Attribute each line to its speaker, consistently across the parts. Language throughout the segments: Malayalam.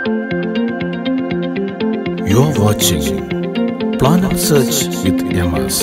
Speaker 1: You're watching Planet Search with Emas.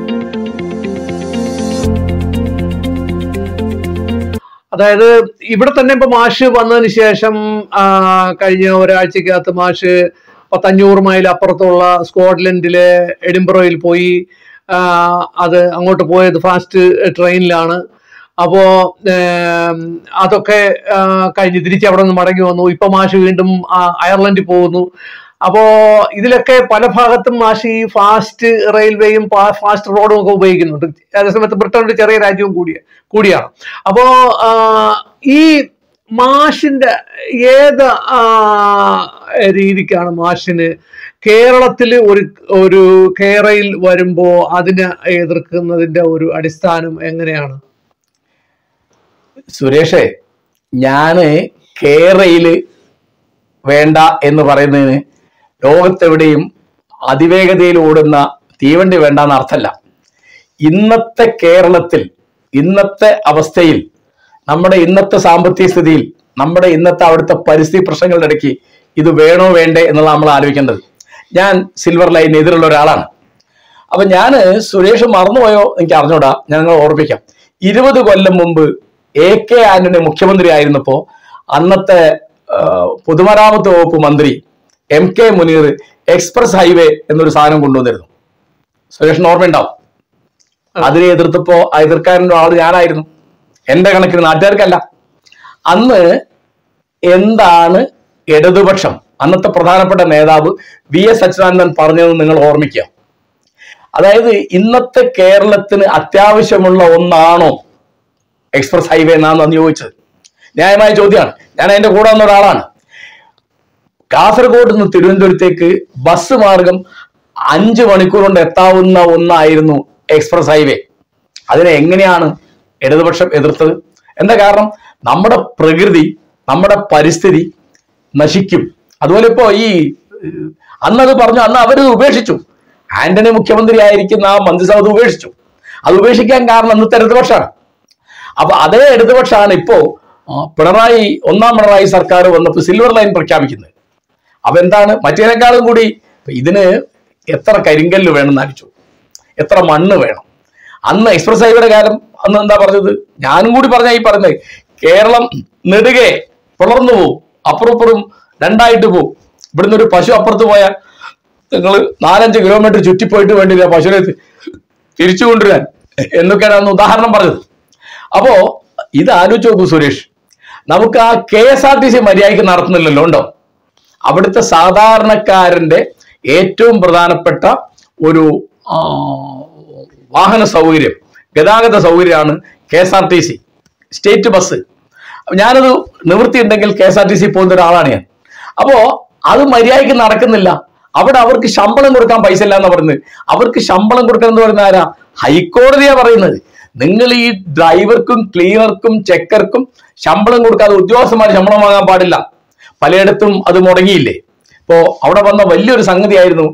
Speaker 2: അതായത് ഇവിടെ തന്നെ ഇപ്പൊ മാഷ് വന്നതിന് ശേഷം ആ, കഴിഞ്ഞ ഒരാഴ്ചക്കകത്ത് മാഷ് പത്തഞ്ഞൂറ് മൈൽ അപ്പുറത്തുള്ള സ്കോട്ട്ലൻഡിലെ എഡിംബറോയിൽ പോയി ആ, അത് അങ്ങോട്ട് പോയത് ഫാസ്റ്റ് ട്രെയിനിലാണ് അപ്പോ ഏം, അതൊക്കെ ആ, കഴിഞ്ഞ് തിരിച്ച് അവിടെ നിന്ന് മടങ്ങി വന്നു ഇപ്പൊ മാഷ് വീണ്ടും ആ, അയർലൻഡിൽ പോകുന്നു അപ്പോ ഇതിലൊക്കെ പല ഭാഗത്തും മാഷ് ഈ ഫാസ്റ്റ് റെയിൽവേയും ഫാസ്റ്റ് റോഡും ഒക്കെ ഉപയോഗിക്കുന്നുണ്ട് അതേസമയത്ത് ബ്രിട്ടൻ ഒരു ചെറിയ രാജ്യവും കൂടിയ കൂടിയാണ് അപ്പോ ആ, ഈ മാഷിന്റെ ഏത് ആ, രീതിക്കാണ് മാഷിന് കേരളത്തിൽ ഒരു ഒരു കേരയിൽ വരുമ്പോ അതിനെ എതിർക്കുന്നതിന്റെ ഒരു അടിസ്ഥാനം എങ്ങനെയാണ്
Speaker 3: സുരേഷേ ഞാന് കേരളയില് വേണ്ട എന്ന് പറയുന്നതിന് ലോകത്തെവിടെയും അതിവേഗതയിൽ ഓടുന്ന തീവണ്ടി വേണ്ടെന്ന് അർത്ഥമല്ല ഇന്നത്തെ കേരളത്തിൽ ഇന്നത്തെ അവസ്ഥയിൽ നമ്മുടെ ഇന്നത്തെ സാമ്പത്തിക സ്ഥിതിയിൽ നമ്മുടെ ഇന്നത്തെ അവിടുത്തെ പരിസ്ഥിതി പ്രശ്നങ്ങളുടെ ഇടയ്ക്ക് ഇത് വേണോ വേണ്ടേ എന്നുള്ള നമ്മൾ ആലോചിക്കേണ്ടത് ഞാൻ സിൽവർ ലൈനിന് എതിരുള്ള ഒരാളാണ് അപ്പൊ ഞാന് സുരേഷ് മറന്നുപോയോ എനിക്ക് അറിഞ്ഞൂടാ ഞാൻ നിങ്ങളെ ഓർപ്പിക്കാം ഇരുപത് കൊല്ലം മുമ്പ് എ കെ ആന്റണി മുഖ്യമന്ത്രി ആയിരുന്നപ്പോ അന്നത്തെ ആ, പൊതുമരാമത്ത് വകുപ്പ് മന്ത്രി M K Muneer express highway എന്നൊരു സാധനം കൊണ്ടുവന്നിരുന്നു സുരേഷിന് ഓർമ്മയുണ്ടാവും അതിനെ എതിർത്തപ്പോ ആ എതിർക്കാരൻ്റെ ആള് ഞാനായിരുന്നു എന്റെ കണക്കിന് നാട്ടുകാർക്കല്ല അന്ന് എന്താണ് ഇടതുപക്ഷം അന്നത്തെ പ്രധാനപ്പെട്ട നേതാവ് വി എസ് അച്യുതാനന്ദൻ പറഞ്ഞതെന്ന് നിങ്ങൾ ഓർമ്മിക്കുക അതായത് ഇന്നത്തെ കേരളത്തിന് അത്യാവശ്യമുള്ള ഒന്നാണോ എക്സ്പ്രസ് ഹൈവേ എന്നാണ് അന്ന് ചോദിച്ചത് ന്യായമായ ചോദ്യമാണ് ഞാൻ അതിന്റെ കൂടെ വന്ന ഒരാളാണ് കാസർഗോഡ് നിന്ന് തിരുവനന്തപുരത്തേക്ക് ബസ് മാർഗം അഞ്ച് മണിക്കൂർ കൊണ്ട് എത്താവുന്ന ഒന്നായിരുന്നു എക്സ്പ്രസ് ഹൈവേ അതിനെ എങ്ങനെയാണ് ഇടതുപക്ഷം എതിർത്തത് എന്താ കാരണം നമ്മുടെ പ്രകൃതി നമ്മുടെ പരിസ്ഥിതി നശിക്കും അതുപോലെ ഇപ്പോ ഈ ഏഹ്, അന്നത് പറഞ്ഞു അന്ന് അവരത് ഉപേക്ഷിച്ചു ആന്റണി മുഖ്യമന്ത്രി ആയിരിക്കുന്ന ആ മന്ത്രിസഭ അത് ഉപേക്ഷിച്ചു അത് ഉപേക്ഷിക്കാൻ കാരണം അന്നത്തെ ഇടതുപക്ഷമാണ് അപ്പൊ അതേ ഇടതുപക്ഷമാണ് ഇപ്പോ ആ, പിണറായി ഒന്നാം പിണറായി സർക്കാർ വന്നപ്പോൾ സിൽവർ ലൈൻ പ്രഖ്യാപിക്കുന്നത് അപ്പൊ എന്താണ് മറ്റേനേക്കാളും കൂടി ഇപ്പൊ ഇതിന് എത്ര കരിങ്കല്ല് വേണമെന്ന് ആലോചിച്ചു എത്ര മണ്ണ് വേണം അന്ന് എക്സ്പ്രസ് ഹൈവേയുടെ കാലം അന്ന് എന്താ പറഞ്ഞത് ഞാനും കൂടി പറഞ്ഞ ഈ പറഞ്ഞത് കേരളം നെടുകെ പിളർന്നു പോവും അപ്പുറപ്പുറം രണ്ടായിട്ട് പോവും ഇവിടുന്ന് ഒരു പശു അപ്പുറത്ത് പോയാൽ നിങ്ങൾ നാലഞ്ച് കിലോമീറ്റർ ചുറ്റിപ്പോയിട്ട് വേണ്ടില്ല പശുവിനെ തി- തിരിച്ചു കൊണ്ടുവരാൻ എന്നൊക്കെയാണ് അന്ന് ഉദാഹരണം പറഞ്ഞത് അപ്പോ ഇത് ആലോചിച്ച് നോക്കൂ സുരേഷ് നമുക്ക് ആ K S R T C മര്യാദയ്ക്ക് നടത്തുന്നില്ലല്ലോ ഉണ്ടോ അവിടുത്തെ സാധാരണക്കാരന്റെ ഏറ്റവും പ്രധാനപ്പെട്ട ഒരു ആ, വാഹന സൗകര്യം ഗതാഗത സൗകര്യമാണ് K S R T C state bus അപ്പൊ ഞാനത് നിവൃത്തിയുണ്ടെങ്കിൽ K S R T C പോകുന്ന ഒരാളാണ് ഞാൻ അപ്പോ അത് മര്യാദയ്ക്ക് നടക്കുന്നില്ല അവിടെ അവർക്ക് ശമ്പളം കൊടുക്കാൻ പൈസ ഇല്ല എന്ന് പറയുന്നത് അവർക്ക് ശമ്പളം കൊടുക്കണം എന്ന് പറയുന്ന ആരാ ഹൈക്കോടതിയാ പറയുന്നത് നിങ്ങൾ ഈ ഡ്രൈവർക്കും ക്ലീനർക്കും ചെക്കർക്കും ശമ്പളം കൊടുക്കാതെ ഉദ്യോഗസ്ഥന്മാർ ശമ്പളം വാങ്ങാൻ പാടില്ല പലയിടത്തും അത് മുടങ്ങിയില്ലേ ഇപ്പോ അവിടെ വന്ന വലിയൊരു സംഗതിയായിരുന്നു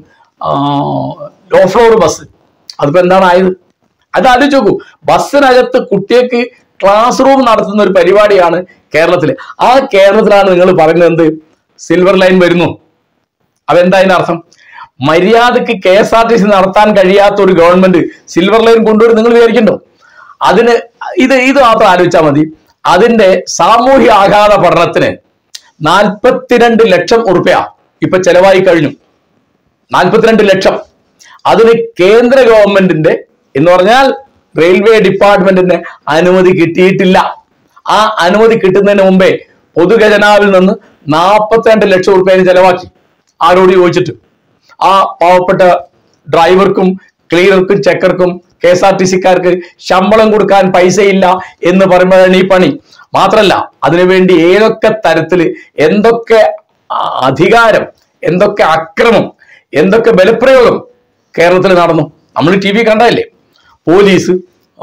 Speaker 3: ലോ ഫ്ലോർ ബസ് അതിപ്പോ എന്താണ് ആയത് അത് ആലോചിച്ച് നോക്കൂ ബസ്സിനകത്ത് കുട്ടികൾക്ക് ക്ലാസ് റൂം നടത്തുന്ന ഒരു പരിപാടിയാണ് കേരളത്തിൽ ആ കേരളത്തിലാണ് നിങ്ങൾ പറയുന്നത് എന്ത് സിൽവർ ലൈൻ വരുന്നു അതെന്താ അതിനർത്ഥം മര്യാദക്ക് K S R T C നടത്താൻ കഴിയാത്ത ഒരു ഗവൺമെന്റ് സിൽവർ ലൈൻ കൊണ്ടുവരും നിങ്ങൾ വിചാരിക്കണ്ടോ അതിന് ഇത് ഇത് മാത്രം ആലോചിച്ചാൽ മതി അതിന്റെ സാമൂഹ്യ ആഘാത പഠനത്തിന് നാൽപ്പത്തിരണ്ട് ലക്ഷം ഉറുപ്പ്യ ഇപ്പൊ ചെലവായി കഴിഞ്ഞു നാൽപ്പത്തിരണ്ട് ലക്ഷം അതിന് കേന്ദ്ര ഗവൺമെന്റിന്റെ എന്ന് പറഞ്ഞാൽ റെയിൽവേ ഡിപ്പാർട്ട്മെന്റിന്റെ അനുമതി കിട്ടിയിട്ടില്ല ആ അനുമതി കിട്ടുന്നതിന് മുമ്പേ പൊതുഖജനാവിൽ നിന്ന് നാൽപ്പത്തിരണ്ട് ലക്ഷം ഉറുപ്പ്യ ചെലവാക്കി ആരോട് ചോദിച്ചിട്ട് ആ പാവപ്പെട്ട ഡ്രൈവർക്കും ക്ലീനർക്കും ചെക്കർക്കും കെ എസ് ആർ ടി സിക്കാർക്ക് ശമ്പളം കൊടുക്കാൻ പൈസയില്ല എന്ന് പറയുമ്പോഴാണ് ഈ പണി മാത്രല്ല അതിനുവേണ്ടി ഏതൊക്കെ തരത്തില് എന്തൊക്കെ ആ, അധികാരം എന്തൊക്കെ അക്രമം എന്തൊക്കെ ബലപ്രയോഗം കേരളത്തിൽ നടന്നു നമ്മൾ ടി വി കണ്ടതല്ലേ പോലീസ്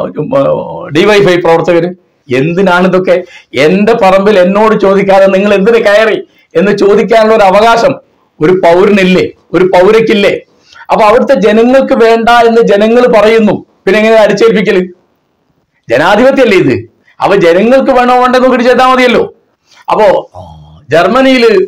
Speaker 3: ഡിവൈഫൈ പ്രവർത്തകര് എന്തിനാണ് ഇതൊക്കെ എന്റെ പറമ്പിൽ എന്നോട് ചോദിക്കാതെ നിങ്ങൾ എന്തിന് കയറി എന്ന് ചോദിക്കാനുള്ള ഒരു അവകാശം ഒരു പൗരനില്ലേ ഒരു പൗരക്കില്ലേ അപ്പൊ അവിടുത്തെ ജനങ്ങൾക്ക് വേണ്ട എന്ന് ജനങ്ങൾ പറയുന്നു പിന്നെ എങ്ങനെ അടിച്ചേൽപ്പിക്കല് ജനാധിപത്യമല്ലേ ഇത് അപ്പൊ ജനങ്ങൾക്ക് വേണോ വേണ്ടെന്ന് നോക്കിയിട്ട് ചെയ്താൽ മതിയല്ലോ അപ്പോ ആ, ജർമ്മനിയില്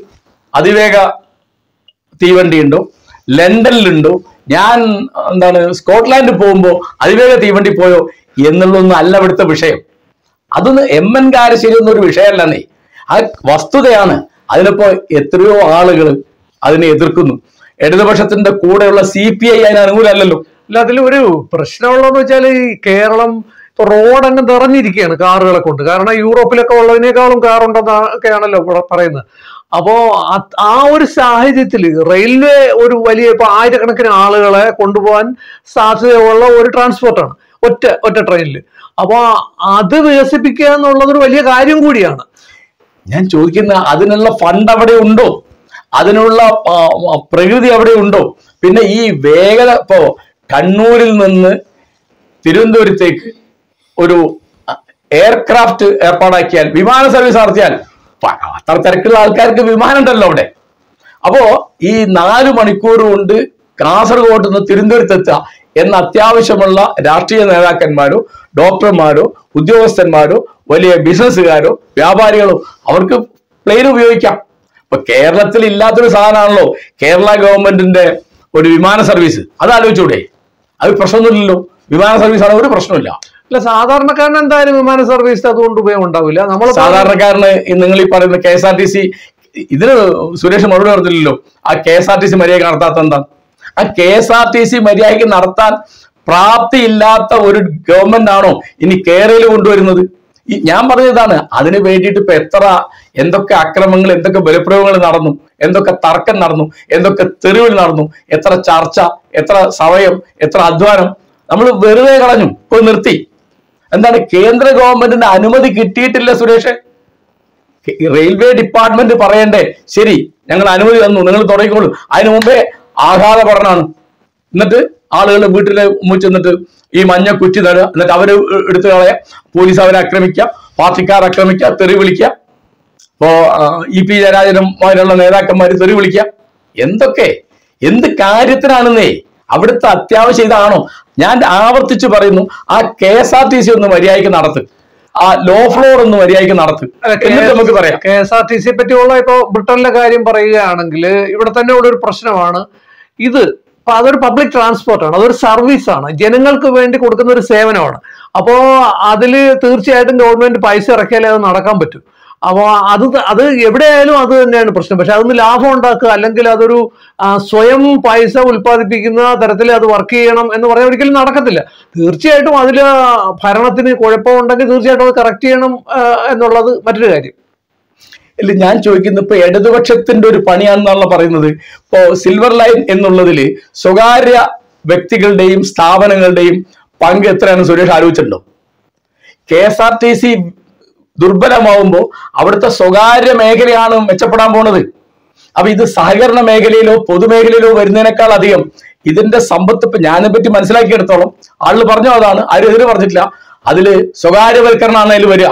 Speaker 3: അതിവേഗ തീവണ്ടിയുണ്ടോ ലണ്ടനിലുണ്ടോ ഞാൻ എന്താണ് സ്കോട്ട്ലാൻഡിൽ പോകുമ്പോൾ അതിവേഗ തീവണ്ടി പോയോ എന്നുള്ളതൊന്നും അല്ല ഇവിടുത്തെ വിഷയം അതൊന്ന് എം എൻ കാരശ്ശേരി എന്നൊരു വിഷയമല്ലെന്നേ ആ വസ്തുതയാണ് അതിനിപ്പോ എത്രയോ ആളുകൾ അതിനെ എതിർക്കുന്നു ഇടതുപക്ഷത്തിന്റെ കൂടെയുള്ള സി പി ഐ അതിന് അനുകൂലമല്ലല്ലോ
Speaker 2: അല്ല അതിൽ ഒരു പ്രശ്നമുള്ളതെന്ന് വെച്ചാൽ ഈ കേരളം ഇപ്പൊ റോഡ് അങ്ങ് നിറഞ്ഞിരിക്കുകയാണ് കാറുകളെ കൊണ്ട് കാരണം യൂറോപ്പിലൊക്കെ ഉള്ളതിനേക്കാളും കാറുണ്ടെന്നൊക്കെയാണല്ലോ ഇവിടെ പറയുന്നത് അപ്പോ അത് ആ ഒരു സാഹചര്യത്തിൽ റെയിൽവേ ഒരു വലിയ ഇപ്പൊ ആയിരക്കണക്കിന് ആളുകളെ കൊണ്ടുപോകാൻ സാധ്യതയുള്ള ഒരു ട്രാൻസ്പോർട്ടാണ് ഒറ്റ ഒറ്റ ട്രെയിനിൽ അപ്പോ അത് വികസിപ്പിക്കുക എന്നുള്ളത് ഒരു വലിയ കാര്യം കൂടിയാണ്
Speaker 3: ഞാൻ ചോദിക്കുന്ന അതിനുള്ള ഫണ്ട് അവിടെ ഉണ്ടോ അതിനുള്ള ആ, ആ, പ്രകൃതി അവിടെ ഉണ്ടോ പിന്നെ ഈ വേഗത ഇപ്പോ കണ്ണൂരിൽ നിന്ന് തിരുവനന്തപുരത്തേക്ക് ഒരു എയർക്രാഫ്റ്റ് ഏർപ്പാടാക്കിയാൽ വിമാന സർവീസ് നടത്തിയാൽ പ- അത്ര തിരക്കുള്ള ആൾക്കാർക്ക് വിമാനം ഉണ്ടല്ലോ അവിടെ അപ്പോ ഈ നാല് മണിക്കൂർ കൊണ്ട് കാസർഗോഡ് നിന്ന് തിരുവനന്തപുരത്ത് എത്തുക എന്ന അത്യാവശ്യമുള്ള രാഷ്ട്രീയ നേതാക്കന്മാരോ ഡോക്ടർമാരോ ഉദ്യോഗസ്ഥന്മാരോ വലിയ ബിസിനസ്സുകാരോ വ്യാപാരികളോ അവർക്ക് പ്ലെയിൻ ഉപയോഗിക്കാം ഇപ്പൊ കേരളത്തിൽ ഇല്ലാത്തൊരു സാധനമാണല്ലോ കേരള ഗവൺമെന്റിന്റെ ഒരു വിമാന സർവീസ് അത് ആലോചിച്ചൂടെ അത് പ്രശ്നമൊന്നുമില്ലല്ലോ വിമാന സർവീസ് ആണ് ഒരു പ്രശ്നമില്ല
Speaker 2: അല്ല സാധാരണക്കാരന് എന്തായാലും വിമാന സർവീസ് അതുകൊണ്ട് ഉപയോഗം ഉണ്ടാവില്ല നമ്മൾ
Speaker 3: സാധാരണക്കാരന് ഈ നിങ്ങൾ ഈ പറയുന്ന K S R T C ഇതിന് സുരേഷ് മറുപടി പറഞ്ഞില്ലല്ലോ ആ K S R T C മര്യാദ നടത്താത്ത എന്താ ആ K S R T C മര്യാദയ്ക്ക് നടത്താൻ പ്രാപ്തിയില്ലാത്ത ഒരു ഗവൺമെന്റ് ആണോ ഇനി കേരളയിൽ കൊണ്ടുവരുന്നത് ഈ ഞാൻ പറഞ്ഞതാണ് അതിന് വേണ്ടിയിട്ട് ഇപ്പൊ എത്ര എന്തൊക്കെ അക്രമങ്ങൾ എന്തൊക്കെ ബലപ്രയോഗങ്ങൾ നടന്നു എന്തൊക്കെ തർക്കം നടന്നു എന്തൊക്കെ തെരുവിൽ നടന്നു എത്ര ചർച്ച എത്ര സമയം എത്ര അധ്വാനം നമ്മൾ വെറുതെ കളഞ്ഞു ഇപ്പൊ നിർത്തി എന്താണ് കേന്ദ്ര ഗവൺമെന്റിന്റെ അനുമതി കിട്ടിയിട്ടില്ല സുരേഷ് റെയിൽവേ ഡിപ്പാർട്ട്മെന്റ് പറയണ്ടേ ശരി ഞങ്ങൾ അനുമതി തന്നു നിങ്ങൾ തുടങ്ങിക്കോളൂ അതിനു മുമ്പേ ആഘാത പഠനമാണ് എന്നിട്ട് ആളുകൾ വീട്ടിലെ മുമ്പിൽ ചെന്നിട്ട് ഈ മഞ്ഞ കുറ്റി തരുക എന്നിട്ട് അവര് എടുത്തു കളയാ പോലീസ് അവരെ ആക്രമിക്കുക പാർട്ടിക്കാർ ആക്രമിക്കുക തെറി വിളിക്കുക ഇപ്പോ ആ, ഇ പി ജയരാജനുമാരുള്ള നേതാക്കന്മാർ തെറി വിളിക്കുക എന്തൊക്കെ എന്ത് കാര്യത്തിനാണെന്നേ അവിടുത്തെ അത്യാവശ്യം ഇതാണോ ഞാൻ ആവർത്തിച്ച് പറയുന്നു ആ K S R T C ഒന്ന് മര്യാദയ്ക്ക് നടത്ത് ആ ലോ ഫ്ലോർ ഒന്ന് മര്യാദയ്ക്ക് നടത്ത് എന്നിട്ട് നമുക്ക് പറയാം
Speaker 2: കെ എസ് ആർ ടി സിയെ പറ്റിയുള്ള ഇപ്പൊ ബ്രിട്ടനിലെ കാര്യം പറയുകയാണെങ്കിൽ ഇവിടെ തന്നെ ഉള്ള ഒരു പ്രശ്നമാണ് ഇത് അപ്പൊ അതൊരു പബ്ലിക് ട്രാൻസ്പോർട്ട് ആണ് അതൊരു സർവീസ് ആണ് ജനങ്ങൾക്ക് വേണ്ടി കൊടുക്കുന്ന ഒരു സേവനമാണ് അപ്പോ അതിൽ തീർച്ചയായിട്ടും ഗവൺമെന്റ് പൈസ ഇറക്കിയാലേ അത് നടക്കാൻ പറ്റൂ അപ്പോൾ അത് ത- അത് എവിടെയായാലും അത് തന്നെയാണ് പ്രശ്നം പക്ഷെ അതൊന്ന് ലാഭം ഉണ്ടാക്കുക അല്ലെങ്കിൽ അതൊരു ആ, സ്വയം പൈസ ഉൽപ്പാദിപ്പിക്കുന്ന തരത്തിൽ അത് വർക്ക് ചെയ്യണം എന്ന് പറയാൻ ഒരിക്കലും നടക്കത്തില്ല തീർച്ചയായിട്ടും അതിൽ ഭരണത്തിന് കുഴപ്പമുണ്ടെങ്കിൽ തീർച്ചയായിട്ടും അത് കറക്റ്റ് ചെയ്യണം ആ, എന്നുള്ളത് മറ്റൊരു കാര്യം
Speaker 3: ഇല്ല ഞാൻ ചോദിക്കുന്നത് ഇപ്പൊ ഇടതുപക്ഷത്തിന്റെ ഒരു പണിയാണെന്നാണല്ലോ പറയുന്നത് ഇപ്പോ സിൽവർ ലൈൻ എന്നുള്ളതിൽ സ്വകാര്യ വ്യക്തികളുടെയും സ്ഥാപനങ്ങളുടെയും പങ്ക് എത്രയാണ് സുരേഷ് ആലോചിച്ചിട്ടുണ്ടോ K S R T C ദുർബലമാവുമ്പോൾ അവിടുത്തെ സ്വകാര്യ മേഖലയാണ് മെച്ചപ്പെടാൻ പോണത് അപ്പൊ ഇത് സഹകരണ മേഖലയിലോ പൊതുമേഖലയിലോ വരുന്നതിനേക്കാൾ അധികം ഇതിന്റെ സമ്പത്ത് ഇപ്പൊ ഞാനെ പറ്റി മനസ്സിലാക്കിയെടുത്തോളം ആളുകൾ പറഞ്ഞു അതാണ് ആരും എതിര് പറഞ്ഞിട്ടില്ല അതില് സ്വകാര്യവൽക്കരണമാണ് അതിൽ വരിക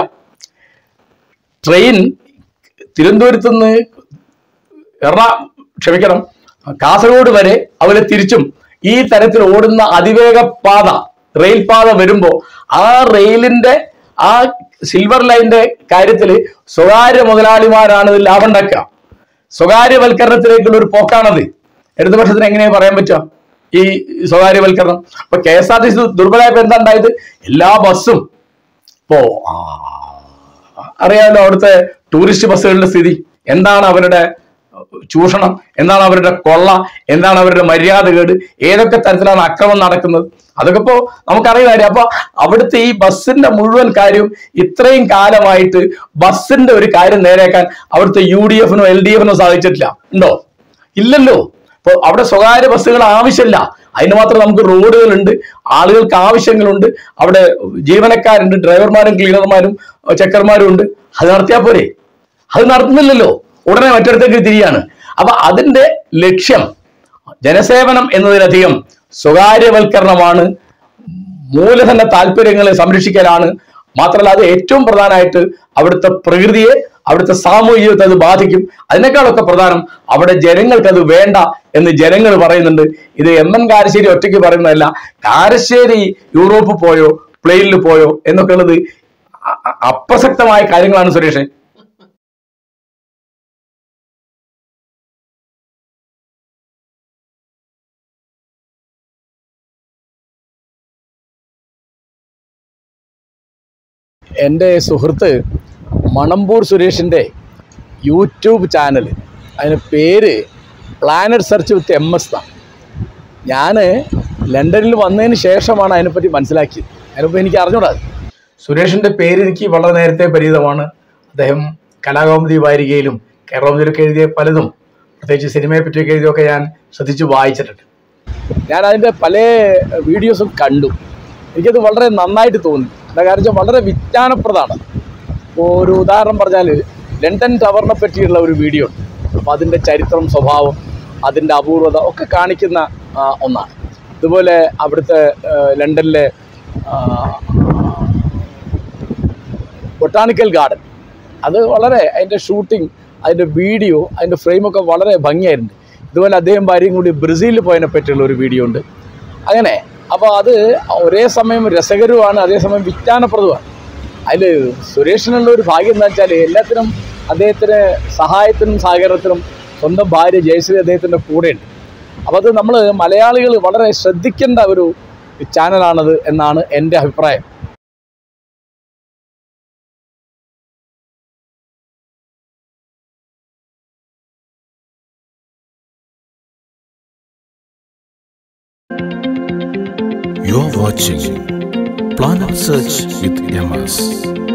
Speaker 3: ട്രെയിൻ തിരുവനന്തപുരത്ത് നിന്ന് എറണാ ക്ഷമിക്കണം കാസർഗോഡ് വരെ അവരെ തിരിച്ചും ഈ തരത്തിൽ ഓടുന്ന അതിവേഗ പാത റെയിൽ പാത വരുമ്പോ ആ റെയിലിന്റെ ആ സിൽവർ ലൈനിന്റെ കാര്യത്തിൽ സ്വകാര്യ മുതലാളിമാരാണ് ഇത് ലാഭം ഉണ്ടാക്കുക സ്വകാര്യവൽക്കരണത്തിലേക്കുള്ള ഒരു പോക്കാണത് ഇടതുപക്ഷത്തിന് എങ്ങനെയാ പറയാൻ പറ്റുക ഈ സ്വകാര്യവൽക്കരണം അപ്പൊ K S R T C ദുർബലമായപ്പോ എന്താ ഉണ്ടായത് എല്ലാ ബസ്സും ഇപ്പോ ആ, അറിയാമല്ലോ അവിടുത്തെ ടൂറിസ്റ്റ് ബസ്സുകളുടെ സ്ഥിതി എന്താണ് അവരുടെ ചൂഷണം എന്താണ് അവരുടെ കൊള്ള എന്താണ് അവരുടെ മര്യാദകേട് ഏതൊക്കെ തരത്തിലാണ് അക്രമം നടക്കുന്നത് അതൊക്കെ ഇപ്പോ നമുക്കറിയുന്ന കാര്യം അപ്പൊ അവിടുത്തെ ഈ ബസ്സിന്റെ മുഴുവൻ കാര്യവും ഇത്രയും കാലമായിട്ട് ബസ്സിന്റെ ഒരു കാര്യം നേരെയാക്കാൻ അവിടുത്തെ യു ഡി എഫിനോ എൽ ഡി എഫിനോ സാധിച്ചിട്ടില്ല ഉണ്ടോ ഇല്ലല്ലോ ഇപ്പൊ അവിടെ സ്വകാര്യ ബസ്സുകൾ ആവശ്യമില്ല അതിന് മാത്രം നമുക്ക് റോഡുകളുണ്ട് ആളുകൾക്ക് ആവശ്യങ്ങളുണ്ട് അവിടെ ജീവനക്കാരുണ്ട് ഡ്രൈവർമാരും ക്ലീനർമാരും ചെക്കർമാരും ഉണ്ട് അത് നടത്തിയാൽ പോരെ അത് നടത്തുന്നില്ലല്ലോ ഉടനെ മറ്റിടത്തേക്ക് തിരിയാണ് അപ്പൊ അതിന്റെ ലക്ഷ്യം ജനസേവനം എന്നതിലധികം സ്വകാര്യവൽക്കരണമാണ് മൂലധന താല്പര്യങ്ങളെ സംരക്ഷിക്കലാണ് മാത്രമല്ല അത് ഏറ്റവും പ്രധാനമായിട്ട് അവിടുത്തെ പ്രകൃതിയെ അവിടുത്തെ സാമൂഹിക ജീവിതത്തെ അത് ബാധിക്കും അതിനേക്കാളൊക്കെ പ്രധാനം അവിടെ ജനങ്ങൾക്ക് അത് വേണ്ട എന്ന് ജനങ്ങൾ പറയുന്നുണ്ട് ഇത് എം എൻ കാരശ്ശേരി ഒറ്റയ്ക്ക് പറയുന്നതല്ല കാരശ്ശേരി യൂറോപ്പ് പോയോ പ്ലെയിനിൽ പോയോ എന്നൊക്കെ ഉള്ളത് അ- അ- അപ്രസക്തമായ കാര്യങ്ങളാണ് സുരേഷ് എൻ്റെ സുഹൃത്ത് മണമ്പൂർ സുരേഷിൻ്റെ യൂട്യൂബ് ചാനൽ അതിന് പേര് planet search with M S എന്നാണ് ഞാൻ ലണ്ടനിൽ വന്നതിന് ശേഷമാണ് അതിനെപ്പറ്റി മനസ്സിലാക്കിയത് അതിനിപ്പോൾ എനിക്ക് അറിഞ്ഞൂടാ സുരേഷിൻ്റെ പേര് എനിക്ക് വളരെ നേരത്തെ പരിചിതമാണ് അദ്ദേഹം കലാകൗമുദി വാരികയിലും കേരളത്തിലൊക്കെ എഴുതിയ പലതും പ്രത്യേകിച്ച് സിനിമയെ പറ്റിയൊക്കെ എഴുതിയൊക്കെ ഞാൻ ശ്രദ്ധിച്ച് വായിച്ചിട്ടുണ്ട് ഞാൻ അതിൻ്റെ പല വീഡിയോസും കണ്ടു എനിക്കത് വളരെ നന്നായിട്ട് തോന്നി എന്താ കാരണം വെച്ചാൽ വളരെ വിജ്ഞാനപ്രദമാണ് ഇപ്പോൾ ഒരു ഉദാഹരണം പറഞ്ഞാൽ ലണ്ടൻ ടവറിനെ പറ്റിയുള്ള ഒരു വീഡിയോ ഉണ്ട് അപ്പോൾ അതിൻ്റെ ചരിത്രം സ്വഭാവം അതിൻ്റെ അപൂർവത ഒക്കെ കാണിക്കുന്ന ആ, ഒന്നാണ് ഇതുപോലെ അവിടുത്തെ ആ, ലണ്ടനിലെ ബൊട്ടാണിക്കൽ ഗാർഡൻ അത് വളരെ അതിൻ്റെ ഷൂട്ടിംഗ് അതിൻ്റെ വീഡിയോ അതിൻ്റെ ഫ്രെയിമൊക്കെ വളരെ ഭംഗിയായിട്ടുണ്ട് ഇതുപോലെ അദ്ദേഹം ഭാര്യയും കൂടി ബ്രസീലിൽ പോയതിനെ പറ്റിയുള്ള ഒരു വീഡിയോ ഉണ്ട് അങ്ങനെ അപ്പോൾ അത് ഒരേ സമയം രസകരവുമാണ് അതേസമയം വിജ്ഞാനപ്രദവുമാണ് അതിൽ സുരേഷിനുള്ള ഒരു ഭാഗ്യം എന്താ വെച്ചാൽ എല്ലാത്തിനും അദ്ദേഹത്തിന് സഹായത്തിനും സഹകരണത്തിനും സ്വന്തം ഭാര്യ ജയശ്രീ അദ്ദേഹത്തിൻ്റെ കൂടെയുണ്ട് അപ്പോൾ അത് നമ്മൾ മലയാളികൾ വളരെ ശ്രദ്ധിക്കേണ്ട ഒരു ചാനലാണത് എന്നാണ് എൻ്റെ അഭിപ്രായം
Speaker 1: You're watching Planet Search with MS.